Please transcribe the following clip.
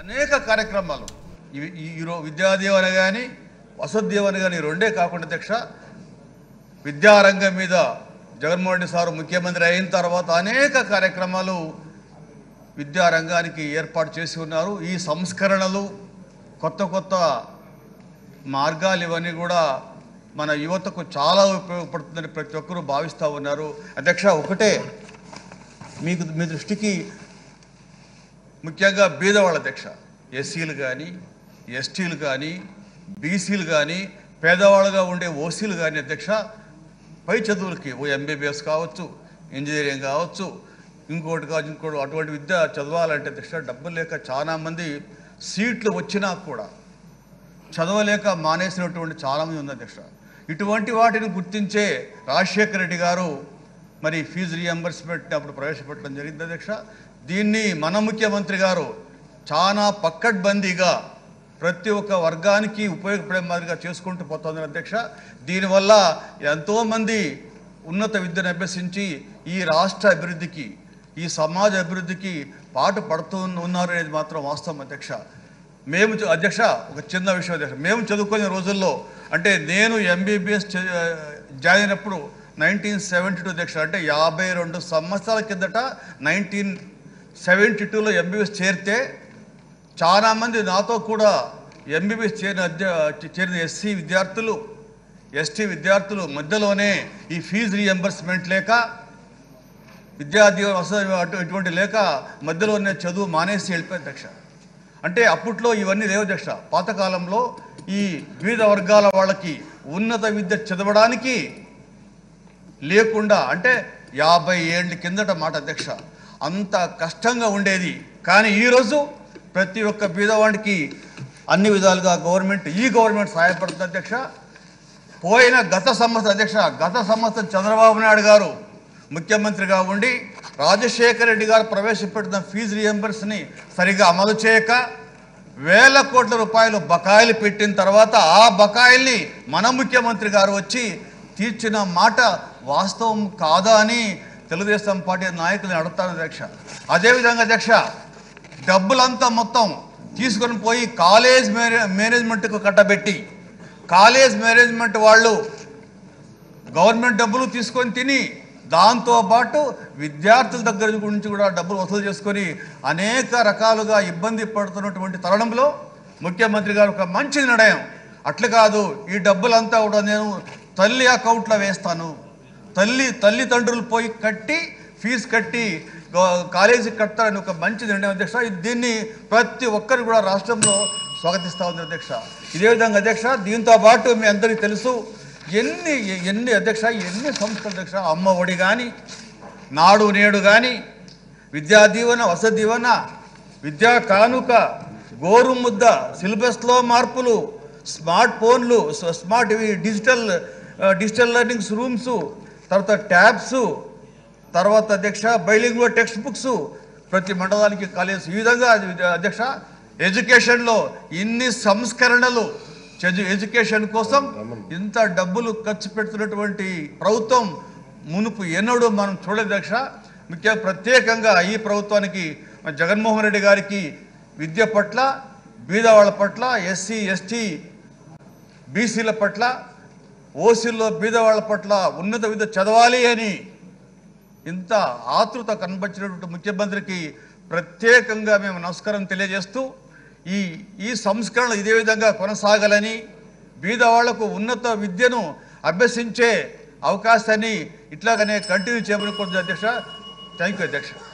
అనేక కార్యక్రమాలు ఇవి ఈ- ఈరో విద్యాదీవన కానీ వసతీవన కానీ రెండే కాకుండా అధ్యక్ష విద్యారంగం మీద జగన్మోహన్ రెడ్డి సారు ముఖ్యమంత్రి అయిన తర్వాత అనేక కార్యక్రమాలు విద్యారంగానికి ఏర్పాటు చేసి ఉన్నారు ఈ సంస్కరణలు కొత్త కొత్త మార్గాలు ఇవన్నీ కూడా మన యువతకు చాలా ఉపయోగపడుతుందని ప్రతి ఒక్కరూ భావిస్తూ ఉన్నారు అధ్యక్ష ఒకటే మీకు మీ దృష్టికి ముఖ్యంగా బీదవాళ్ళ అధ్యక్ష ఎస్సీలు కానీ ఎస్టీలు కానీ బీసీలు కానీ పేదవాళ్ళుగా ఉండే ఓసీలు కానీ అధ్యక్ష పై చదువులకి ఓ ఎంబీబీఎస్ కావచ్చు ఇంజనీరింగ్ కావచ్చు ఇంకోటి కావచ్చు ఇంకోటి అటువంటి విద్య చదవాలంటే అధ్యక్ష డబ్బులు లేక చాలామంది సీట్లు వచ్చినా కూడా చదవలేక మానేసినటువంటి చాలామంది ఉంది అధ్యక్ష ఇటువంటి వాటిని గుర్తించే రాజశేఖర రెడ్డి గారు మరి ఫీజు రియంబర్స్మెంట్ అప్పుడు ప్రవేశపెట్టడం జరిగింది అధ్యక్ష దీన్ని మన ముఖ్యమంత్రి గారు చాలా పక్కడ్బందీగా ప్రతి ఒక్క వర్గానికి ఉపయోగపడే మాదిరిగా చేసుకుంటూ పోతుంది అధ్యక్ష దీనివల్ల ఎంతోమంది ఉన్నత విద్యను అభ్యసించి ఈ రాష్ట్ర అభివృద్ధికి ఈ సమాజ అభివృద్ధికి పాటు పడుతూ ఉన్నారు అనేది మాత్రం వాస్తవం అధ్యక్ష మేము చ- అధ్యక్ష ఒక చిన్న విషయం అధ్యక్ష మేము చదువుకునే రోజుల్లో అంటే నేను ఎంబీబీఎస్ జాయిన్ అయినప్పుడు నైన్టీన్ సెవెంటీ టూ అధ్యక్ష అంటే యాభై రెండు సంవత్సరాల కిందట నైన్టీన్ సెవెంటీ టూలో ఎంబీబీఎస్ చేరితే చాలామంది నాతో కూడా ఎంబీబీఎస్ చేరిన అధ్య చేరిన ఎస్సీ విద్యార్థులు ఎస్టీ విద్యార్థులు మధ్యలోనే ఈ ఫీజు రీఎంబర్స్మెంట్ లేక విద్యార్థి వసతి అటు ఇటువంటి లేక మధ్యలోనే చదువు మానేసి వెళ్ళిపోయింది అధ్యక్ష అంటే అప్పట్లో ఇవన్నీ లేవు అధ్యక్ష పాతకాలంలో ఈ వివిధ వర్గాల వాళ్ళకి ఉన్నత విద్య చదవడానికి లేకుండా అంటే యాభై ఏళ్ళ కిందట మాట అధ్యక్ష అంత కష్టంగా ఉండేది కానీ ఈరోజు ప్రతి ఒక్క బీదవాడికి అన్ని విధాలుగా గవర్నమెంట్ ఈ గవర్నమెంట్ సహాయపడుతుంది అధ్యక్ష పోయిన గత సంవత్సరం అధ్యక్ష గత సంవత్సరం చంద్రబాబు నాయుడు గారు ముఖ్యమంత్రిగా ఉండి రాజశేఖర రెడ్డి గారు ప్రవేశపెట్టిన ఫీజు రియంబర్స్ని సరిగా అమలు చేయక వేల కోట్ల రూపాయలు బకాయిలు పెట్టిన తర్వాత ఆ బకాయిల్ని మన ముఖ్యమంత్రి గారు వచ్చి తీర్చిన మాట వాస్తవం కాదా అని తెలుగుదేశం పార్టీ నాయకులను అడుగుతాను అధ్యక్ష అదేవిధంగా అధ్యక్ష డబ్బులంతా మొత్తం తీసుకొని పోయి కాలేజ్ మేనే మేనేజ్మెంట్కు కట్టబెట్టి కాలేజ్ మేనేజ్మెంట్ వాళ్ళు గవర్నమెంట్ డబ్బులు తీసుకొని తిని దాంతో పాటు విద్యార్థుల దగ్గర నుంచి కూడా డబ్బులు వసూలు చేసుకొని అనేక రకాలుగా ఇబ్బంది పడుతున్నటువంటి తరుణంలో ముఖ్యమంత్రి గారు ఒక మంచి నిర్ణయం అట్లా కాదు ఈ డబ్బులంతా కూడా నేను తల్లి అకౌంట్లో వేస్తాను తల్లి తల్లిదండ్రులు పోయి కట్టి ఫీజు కట్టి గో- కాలేజీకి కడతారని ఒక మంచి నిర్ణయం అధ్యక్ష ఇది దీన్ని ప్రతి ఒక్కరు కూడా రాష్ట్రంలో స్వాగతిస్తూ ఉంది అధ్యక్ష ఇదే విధంగా అధ్యక్ష దీంతో పాటు మీ అందరికీ తెలుసు ఎన్ని ఎన్ని అధ్యక్ష ఎన్ని సంస్థలు అధ్యక్ష అమ్మ ఒడి కానీ నాడు నేడు కానీ విద్యా దీవెన వసతి దీవెన విద్యా కానుక గోరు ముద్ద సిలబస్లో మార్పులు స్మార్ట్ ఫోన్లు స్వ- స్మార్ట్ ఇవి డిజిటల్ ఆ, డిజిటల్ లెర్నింగ్స్ రూమ్స్ తర్వాత ట్యాబ్స్ తర్వాత అధ్యక్ష బైలింగ్లో టెక్స్ట్ బుక్స్ ప్రతి మండలానికి కాలేజ్ ఈ విధంగా అది అధ్యక్ష ఎడ్యుకేషన్లో ఇన్ని సంస్కరణలు చదు- ఎడ్యుకేషన్ కోసం ఇంత డబ్బులు ఖర్చు పెడుతున్నటువంటి ప్రభుత్వం మునుపు ఎన్నడూ మనం చూడలేదు అధ్యక్ష ముఖ్య ప్రత్యేకంగా ఈ ప్రభుత్వానికి మన జగన్మోహన్ రెడ్డి గారికి విద్య పట్ల బీదవాళ్ళ పట్ల ఎస్సీ ఎస్టీ బీసీల పట్ల ఓసీల్లో బీదవాళ్ళ పట్ల ఉన్నత విద్య చదవాలి అని ఇంత ఆతృత కనబరిచినటువంటి ముఖ్యమంత్రికి ప్రత్యేకంగా మేము నమస్కారం తెలియజేస్తూ ఈ ఈ సంస్కరణలు ఇదే విధంగా కొనసాగాలని బీదవాళ్లకు ఉన్నత విద్యను అభ్యసించే అవకాశాన్ని ఇట్లాగనే కంటిన్యూ చేయమని కోరుతుంది అధ్యక్ష థ్యాంక్ యూ అధ్యక్ష